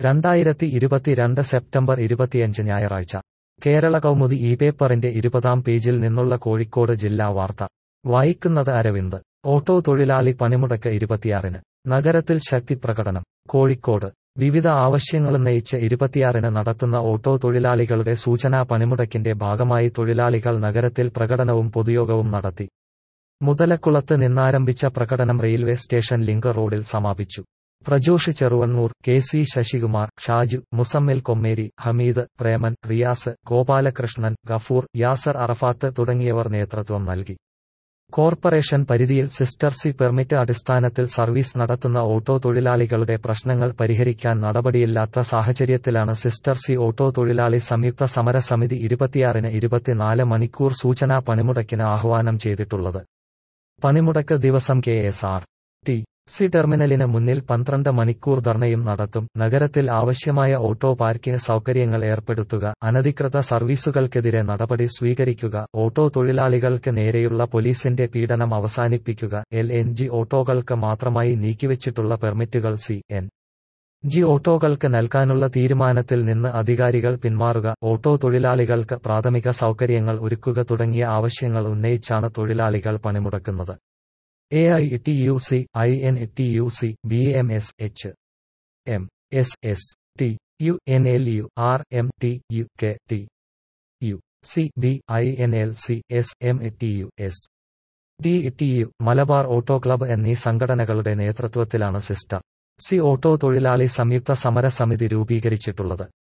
രണ്ടായിരത്തി ഇരുപത്തിരണ്ട് സെപ്റ്റംബർ ഇരുപത്തിയഞ്ച് ഞായറാഴ്ച കേരള കൗമുദി ഈ പേപ്പറിന്റെ ഇരുപതാം പേജിൽ നിന്നുള്ള കോഴിക്കോട് ജില്ലാ വാർത്ത വായിക്കുന്നത് അരവിന്ദ് ഓട്ടോ തൊഴിലാളി പണിമുടക്ക് ഇരുപത്തിയാറിന് നഗരത്തിൽ ശക്തി പ്രകടനം കോഴിക്കോട് വിവിധ ആവശ്യങ്ങളുന്നയിച്ച് ഇരുപത്തിയാറിന് നടത്തുന്ന ഓട്ടോ തൊഴിലാളികളുടെ സൂചനാ പണിമുടക്കിന്റെ ഭാഗമായി തൊഴിലാളികൾ നഗരത്തിൽ പ്രകടനവും പൊതുയോഗവും നടത്തി മുതലക്കുളത്ത് നിന്നാരംഭിച്ച പ്രകടനം റെയിൽവേ സ്റ്റേഷൻ ലിങ്ക് റോഡിൽ സമാപിച്ചു പ്രജോഷ് ചെറുവണ്ണൂർ കെ സി ശശികുമാർ ഷാജു മുസമ്മിൽ കൊമ്മേരി ഹമീദ് പ്രേമൻ റിയാസ് ഗോപാലകൃഷ്ണൻ ഗഫൂർ യാസർ അറഫാത്ത് തുടങ്ങിയവർ നേതൃത്വം നൽകി കോർപ്പറേഷൻ പരിധിയിൽ സിസ്റ്റർ സി പെർമിറ്റ് അടിസ്ഥാനത്തിൽ സർവീസ് നടത്തുന്ന ഓട്ടോ തൊഴിലാളികളുടെ പ്രശ്നങ്ങൾ പരിഹരിക്കാൻ നടപടിയില്ലാത്ത സാഹചര്യത്തിലാണ് സിസ്റ്റർ സി ഓട്ടോ തൊഴിലാളി സംയുക്ത സമരസമിതി ഇരുപത്തിയാറിന് ഇരുപത്തിനാല് മണിക്കൂർ സൂചനാ പണിമുടക്കിന് ആഹ്വാനം ചെയ്തിട്ടുള്ളത് പണിമുടക്ക് ദിവസം K S R T C ടെർമിനലിന് മുന്നിൽ പന്ത്രണ്ട് മണിക്കൂർ ധർണയും നടത്തും നഗരത്തിൽ ആവശ്യമായ ഓട്ടോ പാർക്കിംഗ് സൗകര്യങ്ങൾ ഏർപ്പെടുത്തുക അനധികൃത സർവീസുകൾക്കെതിരെ നടപടി സ്വീകരിക്കുക ഓട്ടോ തൊഴിലാളികൾക്ക് നേരെയുള്ള പോലീസിന്റെ പീഡനം അവസാനിപ്പിക്കുക എൽ എൻ ജി ഓട്ടോകൾക്ക് മാത്രമായി നീക്കിവച്ചിട്ടുള്ള പെർമിറ്റുകൾ സി എൻ ജി ഓട്ടോകൾക്ക് നൽകാനുള്ള തീരുമാനത്തിൽ നിന്ന് അധികാരികൾ പിന്മാറുക ഓട്ടോ തൊഴിലാളികൾക്ക് പ്രാഥമിക സൗകര്യങ്ങൾ ഒരുക്കുക തുടങ്ങിയ ആവശ്യങ്ങൾ ഉന്നയിച്ചാണ് തൊഴിലാളികൾ പണിമുടക്കുന്നത് A I T U C I N T U C B M S H M S S T U N L U R M T U K T U C B I N L C S M T U S D T U Malabar auto club എന്നീ സംഘടനകളുടെ നേതൃത്വത്തിലാണ് sister C auto തൊഴിലാളി സംയുക്ത സമര സമിതി രൂപീകരിച്ചിട്ടുള്ളത്